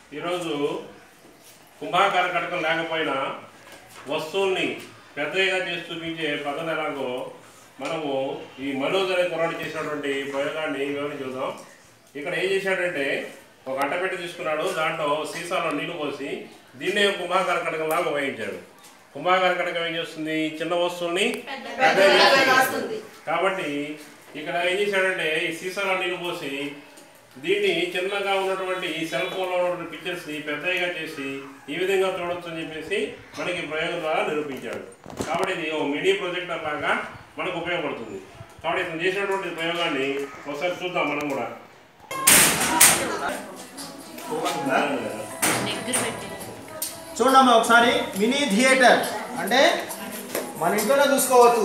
ఈరోజు కుంభాకార కటకం లేకపోయినా వస్తువుల్ని పెద్దగా చేసి చూపించే పద్ధతి ఎలాగో మనము ఈ మనోజ్ అనే కుర్రాడు చేసినటువంటి ప్రయోగాన్ని వివరించి చూద్దాం ఇక్కడ ఏం చేశాడంటే ఒక అట్టపెట్టి తీసుకున్నాడు దాంట్లో సీసాలో నీళ్లు పోసి దీన్నే కుంభాకార కటకం లాగా ఉపయోగించాడు కుంభాకార కటకం ఏం చేస్తుంది చిన్న వస్తువుల్ని పెద్దగా చేస్తుంది కాబట్టి ఇక్కడ ఏం చేశాడంటే ఈ సీసాలో నీళ్లు పోసి దీన్ని చిన్నగా ఉన్నటువంటి ఈ సెల్ ఫోన్లో ఉన్నటువంటి పిక్చర్స్ని పెద్దగా చేసి ఈ విధంగా చూడొచ్చు అని చెప్పేసి మనకి ప్రయోగం ద్వారా నిరూపించాడు కాబట్టి ఇది ఓ మినీ ప్రొజెక్టర్ లాగా మనకు ఉపయోగపడుతుంది కాబట్టి ఇతను చేసినటువంటి ప్రయోగాన్ని ఒకసారి చూద్దాం మనం కూడా చూడమ్మా ఒకసారి మినీ థియేటర్ అంటే మన ఇంట్లోనే చూసుకోవచ్చు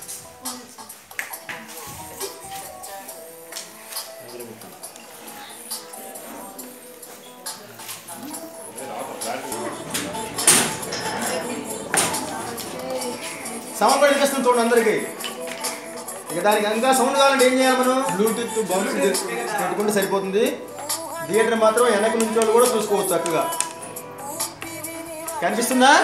సౌండ్ కూడా వినిపిస్తుంది చూడండి అందరికీ ఇక దానికి ఇంకా సౌండ్ కావాలంటే ఏం చేయాలి మనం బ్లూటూత్ బంప్స్ పెట్టుకుంటే సరిపోతుంది థియేటర్ మాత్రం వెనక నుంచి వాళ్ళు కూడా చూసుకోవచ్చు చక్కగా కనిపిస్తుందా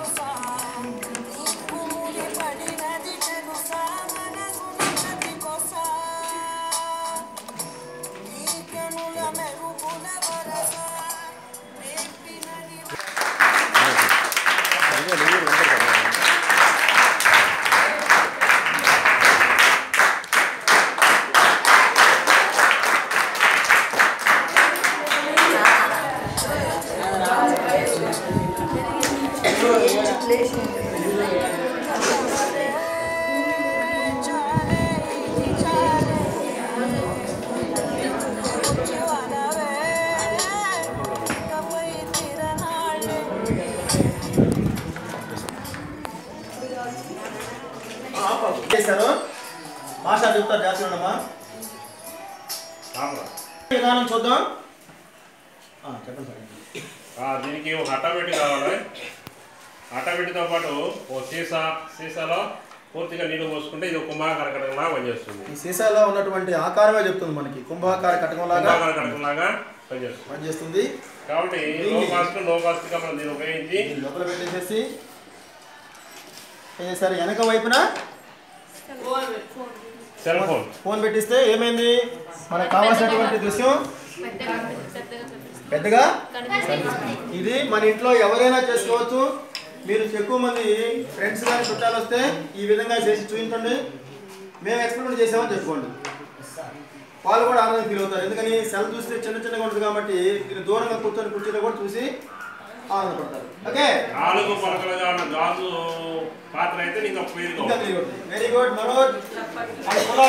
చేశారు భాష చెప్తారు జాతీయ ఉండమ్మా రామరా. విధానం చూద్దాం ఆ, చెప్పండి సార్ ఆ, దీనికి ఒక అట్టపెట్టి కావాలి అట్టపెట్టితో పాటు ఓ సీసా సీసాలో పూర్తిగా నీళ్లు పోసుకుంటే ఇది ఒక కుంభాకార కటకంలాగా పనిచేస్తుంది ఈ సీసాలో ఉన్నటువంటి ఆకారమే చెప్తుంది మనకి కుంభాకార కటకం లాగా కుంభాకార కటకంలాగా పనిచేస్తుంది పనిచేస్తుంది కాబట్టి నో కాస్ట్ నో కాస్ట్ గా మనం దీన్ని ఉపయోగించి దీన్ని లోపల పెట్టేసేసి ఏం చేశారు వెనక వైపున సెల్ ఫోన్ ఫోన్ పెట్టిస్తే ఏమైంది మనకు కావాల్సినటువంటి దృశ్యం పెద్దగా ఇది మన ఇంట్లో ఎవరైనా చేసుకోవచ్చు మీరు ఎక్కువ మంది ఫ్రెండ్స్ కానీ చుట్టాలు వస్తే ఈ విధంగా చేసి చూపించండి మేము ఎక్స్పెరిమెంట్ చేసామని చెప్పుకోండి వాళ్ళు కూడా ఆనందం ఫీల్ అవుతారు ఎందుకని సెల్ చూస్తే చిన్న చిన్నగా ఉంటుంది కాబట్టి మీరు దూరంగా కూర్చొని కూర్చొని కూడా చూసి ఆనందపడతారు ఓకే నాలుగు పలకలుగా ఉన్న గాజు పాత్ర అయితే ఇంకా పేరుగా ఇంకా ఉంటుంది. Very good Manoj and కులాల్